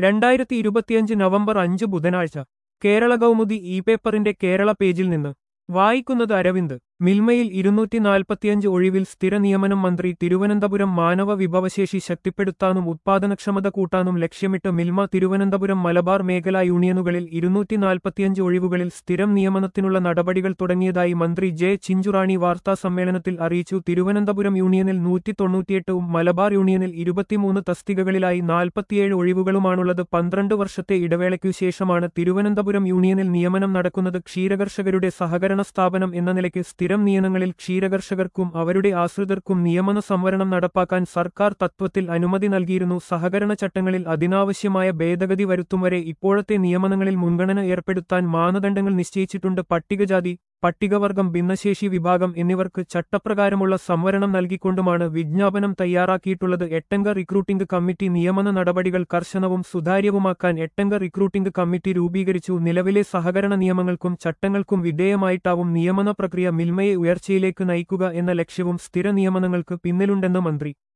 രണ്ടായിരത്തി ഇരുപത്തിയഞ്ച് നവംബർ അഞ്ച് ബുധനാഴ്ച കേരള കൗമുദി ഇ പേപ്പറിന്റെ കേരള പേജിൽ നിന്ന് വായിക്കുന്നത് അരവിന്ദ് മിൽമയിൽ ഇരുന്നൂറ്റി നാൽപ്പത്തിയഞ്ച് ഒഴിവിൽ സ്ഥിര നിയമനം മന്ത്രി തിരുവനന്തപുരം മാനവ വിഭവശേഷി ശക്തിപ്പെടുത്താനും ഉത്പാദനക്ഷമത കൂട്ടാനും ലക്ഷ്യമിട്ട് മിൽമ തിരുവനന്തപുരം മലബാർ മേഖലാ യൂണിയനുകളിൽ ഇരുന്നൂറ്റി നാൽപ്പത്തിയഞ്ച് ഒഴിവുകളിൽ സ്ഥിരം നിയമനത്തിനുള്ള നടപടികൾ തുടങ്ങിയതായി മന്ത്രി ജെ ചിഞ്ചുറാണി വാർത്താ സമ്മേളനത്തിൽ അറിയിച്ചു തിരുവനന്തപുരം യൂണിയനിൽ നൂറ്റി തൊണ്ണൂറ്റിയെട്ടും മലബാർ യൂണിയനിൽ ഇരുപത്തിമൂന്ന് തസ്തികകളിലായി നാൽപ്പത്തിയേഴ് ഒഴിവുകളുമാണുള്ളത് പന്ത്രണ്ട് വർഷത്തെ ഇടവേളയ്ക്കു ശേഷമാണ് തിരുവനന്തപുരം യൂണിയനിൽ നിയമനം നടക്കുന്നത് ക്ഷീരകർഷകരുടെ സഹകരണ സ്ഥാപനം എന്ന നിലയ്ക്ക് സ്ഥിരം നിയമനങ്ങളിൽ ക്ഷീരകർഷകർക്കും അവരുടെ ആശ്രിതർക്കും നിയമന സംവരണം നടപ്പാക്കാൻ സർക്കാർ തത്വത്തിൽ അനുമതി നൽകിയിരുന്നു സഹകരണ ചട്ടങ്ങളിൽ അതിനാവശ്യമായ ഭേദഗതി വരുത്തും വരെ ഇപ്പോഴത്തെ നിയമനങ്ങളിൽ മുൻഗണന ഏർപ്പെടുത്താൻ മാനദണ്ഡങ്ങൾ നിശ്ചയിച്ചിട്ടുണ്ട് പട്ടികജാതി പട്ടികവർഗം ഭിന്നശേഷി വിഭാഗം എന്നിവർക്ക് ചട്ടപ്രകാരമുള്ള സംവരണം നൽകിക്കൊണ്ടുമാണ് വിജ്ഞാപനം തയ്യാറാക്കിയിട്ടുള്ളത് എട്ടംഗ റിക്രൂട്ടിംഗ് കമ്മിറ്റി നിയമന നടപടികൾ കർശനവും സുതാര്യവുമാക്കാൻ എട്ടംഗ റിക്രൂട്ടിംഗ് കമ്മിറ്റി രൂപീകരിച്ചു നിലവിലെ സഹകരണ നിയമങ്ങൾക്കും ചട്ടങ്ങൾക്കും വിധേയമായിട്ടാവും നിയമന പ്രക്രിയ മിൽമയെ ഉയർച്ചയിലേക്ക് നയിക്കുക എന്ന ലക്ഷ്യവും സ്ഥിര നിയമനങ്ങൾക്ക് പിന്നിലുണ്ടെന്ന് മന്ത്രി